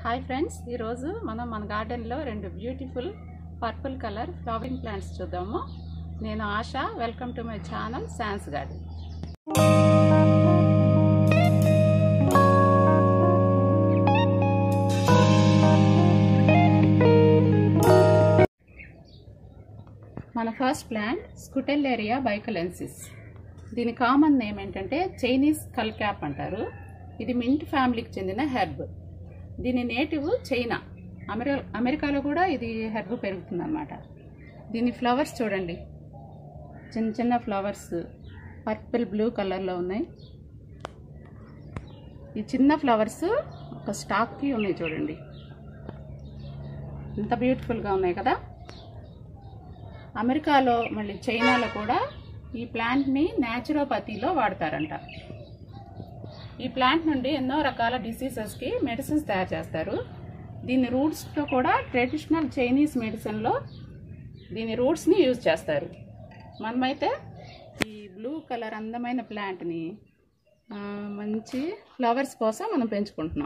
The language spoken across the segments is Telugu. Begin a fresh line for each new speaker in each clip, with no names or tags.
హాయ్ ఫ్రెండ్స్ ఈరోజు మనం మన గార్డెన్లో రెండు beautiful purple colour flowering plants చూద్దాము నేను Asha welcome to my channel శాన్స్ గార్డెన్ మన ఫస్ట్ ప్లాంట్ స్కుటెల్లేరియా బైకలెన్సిస్ దీని కామన్ నేమ్ ఏంటంటే చైనీస్ కల్ క్యాప్ అంటారు ఇది మింట్ ఫ్యామిలీకి చెందిన హెర్బ్ దీని నేటివ్ చైనా అమెరి అమెరికాలో కూడా ఇది హెర్బ్ పెరుగుతుందన్నమాట దీని ఫ్లవర్స్ చూడండి చిన్న చిన్న ఫ్లవర్స్ పర్పుల్ బ్లూ కలర్లో ఉన్నాయి ఈ చిన్న ఫ్లవర్స్ ఒక స్టాక్కి ఉన్నాయి చూడండి ఎంత బ్యూటిఫుల్గా ఉన్నాయి కదా అమెరికాలో మళ్ళీ చైనాలో కూడా ఈ ప్లాంట్ని న్యాచురోపతిలో వాడతారంట ఈ ప్లాంట్ నుండి ఎన్నో రకాల డిసీజెస్కి మెడిసిన్స్ తయారు చేస్తారు దీని రూట్స్తో కూడా ట్రెడిషనల్ చైనీస్ మెడిసిన్లో దీని రూట్స్ని యూజ్ చేస్తారు మనమైతే ఈ బ్లూ కలర్ అందమైన ప్లాంట్ని ఆ, మంచి ఫ్లవర్స్ కోసం మనం పెంచుకుంటున్నాం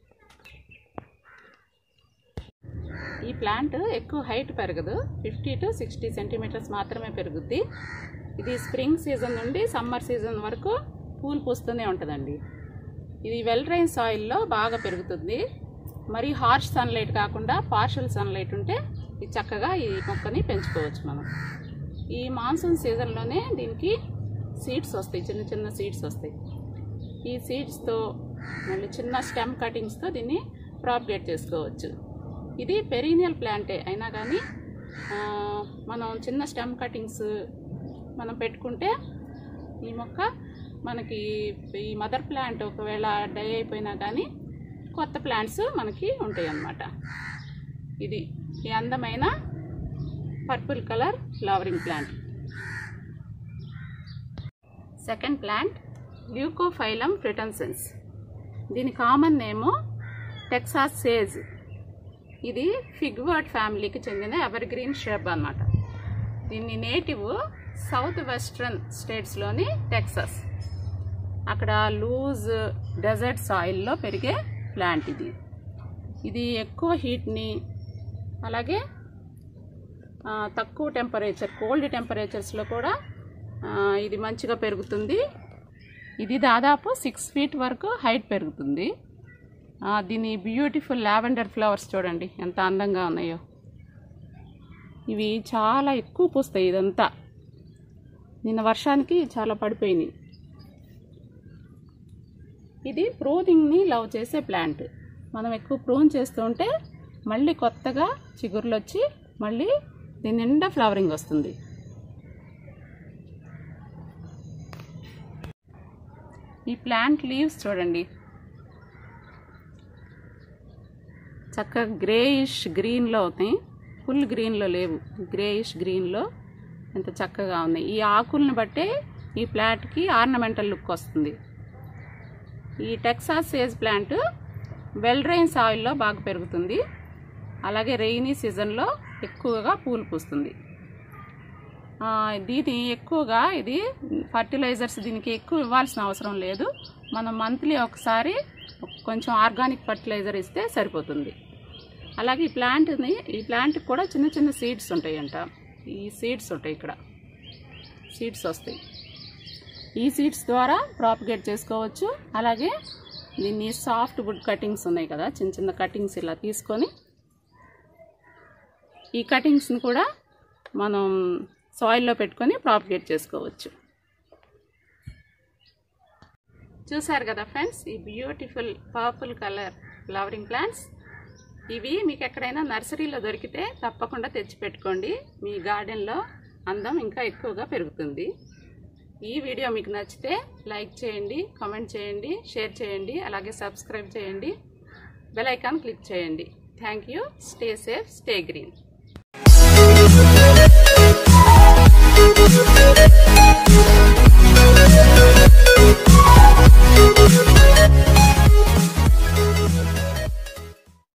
ఈ ప్లాంట్ ఎక్కువ హైట్ పెరగదు ఫిఫ్టీ టు సిక్స్టీ సెంటీమీటర్స్ మాత్రమే పెరుగుద్ది ఇది స్ప్రింగ్ సీజన్ నుండి సమ్మర్ సీజన్ వరకు పూలు పూస్తూనే ఉంటుందండి ఇది వెల్ డ్రైన్ సాయిల్లో బాగా పెరుగుతుంది మరి హార్ష్ సన్లైట్ కాకుండా పార్షల్ సన్లైట్ ఉంటే ఇది చక్కగా ఈ మొక్కని పెంచుకోవచ్చు మనం ఈ మాన్సూన్ సీజన్లోనే దీనికి సీడ్స్ వస్తాయి చిన్న చిన్న సీడ్స్ వస్తాయి ఈ సీడ్స్తో మళ్ళీ చిన్న స్టెమ్ కటింగ్స్తో దీన్ని ప్రాపగేట్ చేసుకోవచ్చు ఇది పెరీనియల్ ప్లాంటే అయినా కానీ ఆ, మనం చిన్న స్టెమ్ కటింగ్స్ మనం పెట్టుకుంటే ఈ మొక్క మనకి ఈ మదర్ ప్లాంట్ ఒకవేళ డై అయిపోయినా కానీ కొత్త ప్లాంట్స్ మనకి ఉంటాయి అన్నమాట ఇది ఈ అందమైన purple colour flowering plant second plant leucophyllum frutescens దీని కామన్ నేము టెక్సాస్ సేజ్ ఇది ఫిగ్వర్డ్ ఫ్యామిలీకి చెందిన ఎవర్ గ్రీన్ షెబ్ అన్నమాట దీన్ని నేటివ్ సౌత్ వెస్ట్రన్ స్టేట్స్లోని టెక్సస్ అక్కడ లూజ్ డెజర్ట్ సాయిల్లో పెరిగే ప్లాంట్ ఇది ఇది ఎక్కువ హీట్ని అలాగే ఆ, తక్కువ టెంపరేచర్ కోల్డ్ టెంపరేచర్స్లో కూడా ఆ, ఇది మంచిగా పెరుగుతుంది ఇది దాదాపు సిక్స్ ఫీట్ వరకు హైట్ పెరుగుతుంది ఆ, దీని బ్యూటిఫుల్ లావెండర్ ఫ్లవర్స్ చూడండి ఎంత అందంగా ఉన్నాయో ఇవి చాలా ఎక్కువ పూస్తాయి ఇదంతా నిన్న వర్షానికి చాలా పడిపోయినాయి ఇది ప్రూనింగ్ని లవ్ చేసే ప్లాంట్ మనం ఎక్కువ ప్రూన్ చేస్తూ ఉంటే మళ్ళీ కొత్తగా చిగుర్లు వచ్చి మళ్ళీ దీని నిండా ఫ్లవరింగ్ వస్తుంది ఈ ప్లాంట్ లీవ్స్ చూడండి చక్కగా గ్రేయిష్ గ్రీన్లో ఉన్నాయి ఫుల్ గ్రీన్లో లేవు గ్రేయిష్ గ్రీన్లో ఎంత చక్కగా ఉన్నాయి ఈ ఆకుల్ని బట్టే ఈ ప్లాంట్కి ఆర్నమెంటల్ లుక్ వస్తుంది ఈ Texas sage plant well drain సాయిల్లో బాగా పెరుగుతుంది అలాగే రెయినీ సీజన్లో ఎక్కువగా పూలు పూస్తుంది ఆ, దీని ఎక్కువగా ఇది ఫర్టిలైజర్స్ దీనికి ఎక్కువ ఇవ్వాల్సిన అవసరం లేదు మనం మంత్లీ ఒకసారి కొంచెం ఆర్గానిక్ ఫర్టిలైజర్ ఇస్తే సరిపోతుంది అలాగే ఈ ప్లాంట్ని ఈ ప్లాంట్కి కూడా చిన్న చిన్న సీడ్స్ ఉంటాయంట ఈ సీడ్స్ ఉంటాయి ఇక్కడ సీడ్స్ వస్తాయి ఈ సీడ్స్ ద్వారా ప్రాపగేట్ చేసుకోవచ్చు అలాగే దీన్ని సాఫ్ట్ వుడ్ కటింగ్స్ ఉన్నాయి కదా చిన్న చిన్న కటింగ్స్ ఇలా తీసుకొని ఈ కటింగ్స్ని కూడా మనం సాయిల్లో పెట్టుకొని ప్రాపగేట్ చేసుకోవచ్చు చూసారు కదా ఫ్రెండ్స్ ఈ beautiful purple colour flowering plants ఇవి మీకు ఎక్కడైనా నర్సరీలో దొరికితే తప్పకుండా తెచ్చి పెట్టుకోండి మీ గార్డెన్లో అందం ఇంకా ఎక్కువగా పెరుగుతుంది ఈ వీడియో మీకు నచ్చితే లైక్ చేయండి కామెంట్ చేయండి షేర్ చేయండి అలాగే సబ్స్క్రైబ్ చేయండి బెల్ ఐకాన్ క్లిక్ చేయండి thank you stay safe stay green
Thank you.